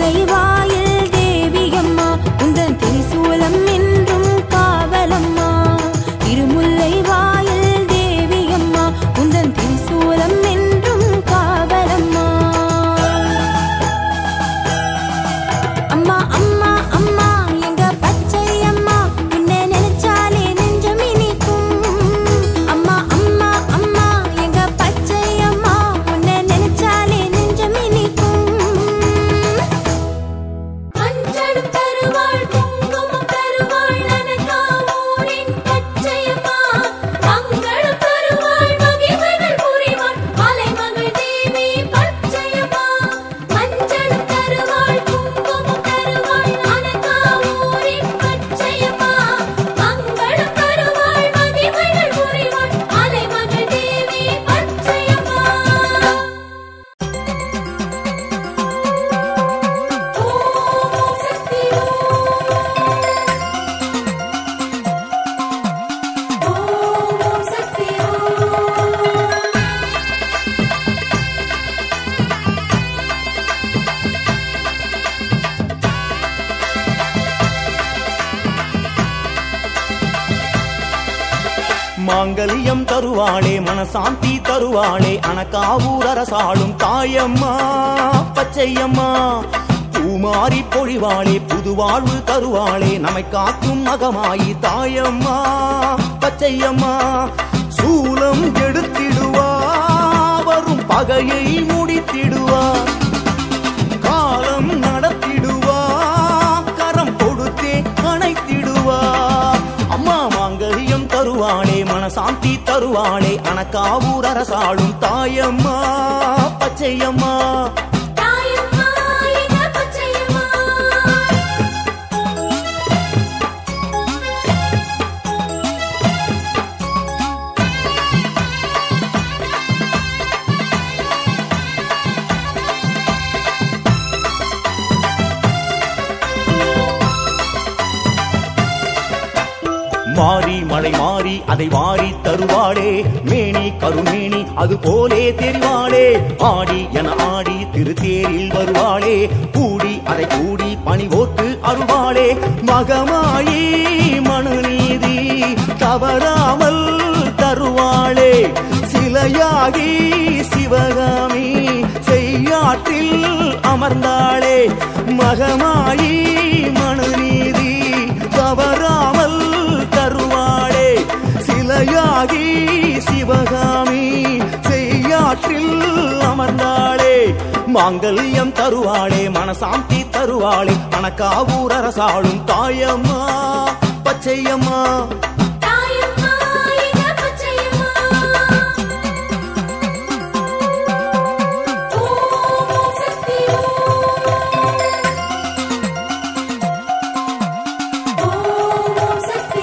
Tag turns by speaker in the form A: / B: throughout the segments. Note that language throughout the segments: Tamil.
A: திருமுல்லை வாயில் தேவியம்மா உந்தன் திரிசூலம் என்றும் காவலம்மா திருமுல்லை வாயில் தேவியம்மா உந்தன் திரிசூலம் என்றும் காவலம்மா அம்மா அம்மா அம்மா எங்க பச்சை அம்மா உன்னை நினைச்சாலே நெஞ்சம் இனிக்கும் அம்மா அம்மா அம்மா எங்க பச்சை அம்மா உன்னை நினைச்சாலே நெஞ்சம் இனிக்கும் மஞ்சளும் தருவாள் குங்குமம் தருவாள் நனகாமூரின் பச்சையம்மா மங்களம் தருவாள் மகிமைகள் புரிவாள் மலைமகள் தேவி பச்சையம்மா மஞ்சளும் தருவாள் குங்குமம் தருவாள் நனகாமூரின் பச்சையம்மா மங்களம் தருவாள் மகிமைகள் புரிவாள் மலைமகள் தேவி பச்சையம்மா ஓம் சக்தி ஓம் சக்தி
B: மாங்கல்யம் தருவாளே மனசாந்தி தருவாளே அனக்காவூர் அரசாளும் தாயம்மா பச்சையம்மா பூமாரி பொழிவாளே புது வாழ்வு தருவாளே நம்மை காக்கும் மகமாயி தாயம்மா பச்சையம்மா சூலம் எடுத்திடுவா வரும் பகையை முடித்திடுவா காலம் நடத்திடுவா கரம் கொடுத்தே அணைத்திடுவா அம்மா மாங்கல்யம் தருவாளே மனசாந்தி தருவாளே அனக்காவூர் அரசாளும் தாயம்மா பச்சையம்மா
A: தாயம்மா எங்க பச்சையம்மா
B: மாறி மலை மாறி அதை வாரி தருவாளே மேனி கருமேனி அது போலே தெரிவாளே ஆடி என ஆடி திருத்தேரில் வருவாளே கூடி அதை கூடி பணி ஓட்டு அருள்வாளே மகமாயி மனுநீதி தவறாமல் தருவாளே சிலையாகி சிவகாமி செய்யாற்றில் அமர்ந்தாளே மகமாயி மனுநீதி தவறாமல் தருவாளே சிலையாகி சிவகாமி செய்யாற்றில் அமர்ந்தாளே மாங்கல்யம் தருவாளே மனசாந்தி தருவாளே அனக்காவூர் அரசாளும் தாயம்மா பச்சையம்மா
A: தாயம்மா எங்க பச்சையம்மா ஓம் சக்தி ஓம் சக்தி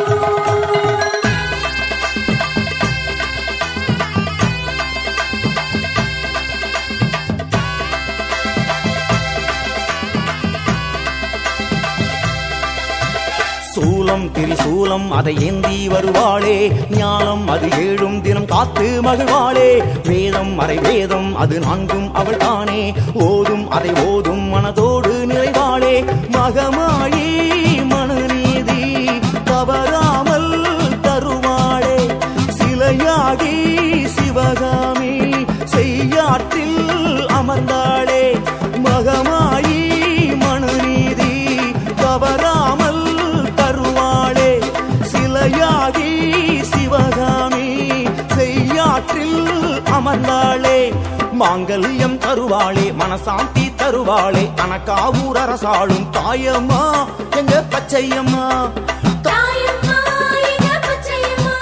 B: சூலம் திரிசூலம் அதை ஏந்தி வருவாளே ஞானம் அது ஏழும் தினம் காத்து மகிழ்வாளே வேதம் அரை வேதம் அது நான்கும் அவள் தானே ஓதும் அதை ஓதும் மனதோடு நிறைவாளே மகமாயி மனுநீதி தவறாமல் தருவாளே சிலையாகி சிவகாமி செய்யாற்றில் அமர்ந்தாளே மகமாயி மனுநீதி தவறாமல் தருவாளே சிலையாகி சிவகாமி செய்யாற்றில் அமர்ந்தாளே மாங்கல்யம் தருவாளே மனசாந்தி தருவாளே அனக்காவூர் அரசாளும் தாயம்மா எங்க பச்சையம்மா
A: தாயம்மா எங்க பச்சையம்மா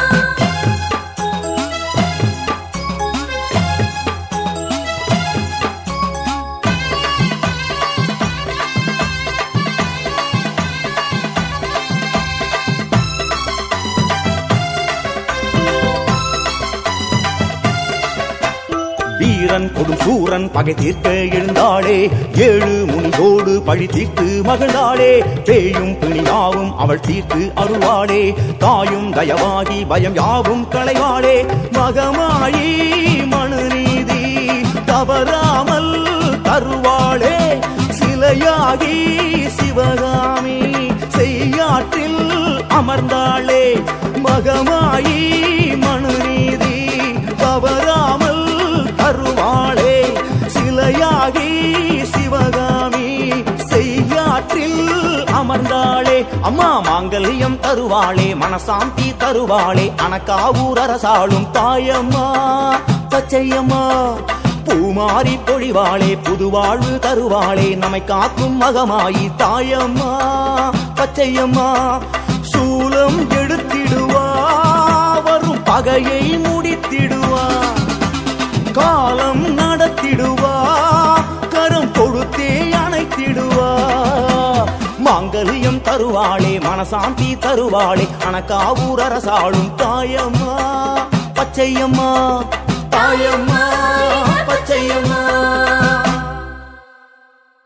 B: வீரன் கொடும் சூரன் பகை தீர்க்க எழுந்தாளே ஏழு முனிதோடு பழி தீர்த்து மகிழ்ந்தாளே பேயும் பிணியாவும் அவள் தீர்த்து அருள்வாளே தாயும் தயவாகி பயம் யாவும் களைவாளே மகமாயி மனுநீதி தவறாமல் தருவாளே சிலையாகி சிவகாமி செய்யாற்றில் அமர்ந்தாளே மகமாயி மனுநீதி தவறாமல் தருவாளே சிலையாகி சிவகாமி செய்யாற்றில் அமர்ந்தாளே அம்மா மாங்கல்யம் தருவாளே மனசாந்தி தருவாளே அனக்காவூர் அரசாளும் தாயம்மா பச்சையம்மா பூமாரி பொழிவாளே புதுவாழ்வு தருவாளே நம்மை காக்கும் மகமாயி தாயம்மா பச்சையம்மா சூலம் எடுத்திடுவா வரும் பகையை முடித்திடுவா காலம் நடத்திடுவா கரம் கொடுத்தே அணைத்திடுவா மாங்கல்யம் தருவாளே மனசாந்தி தருவாளே அனக்காவூர் அரசாளும் தாயம்மா பச்சையம்மா தாயம்மா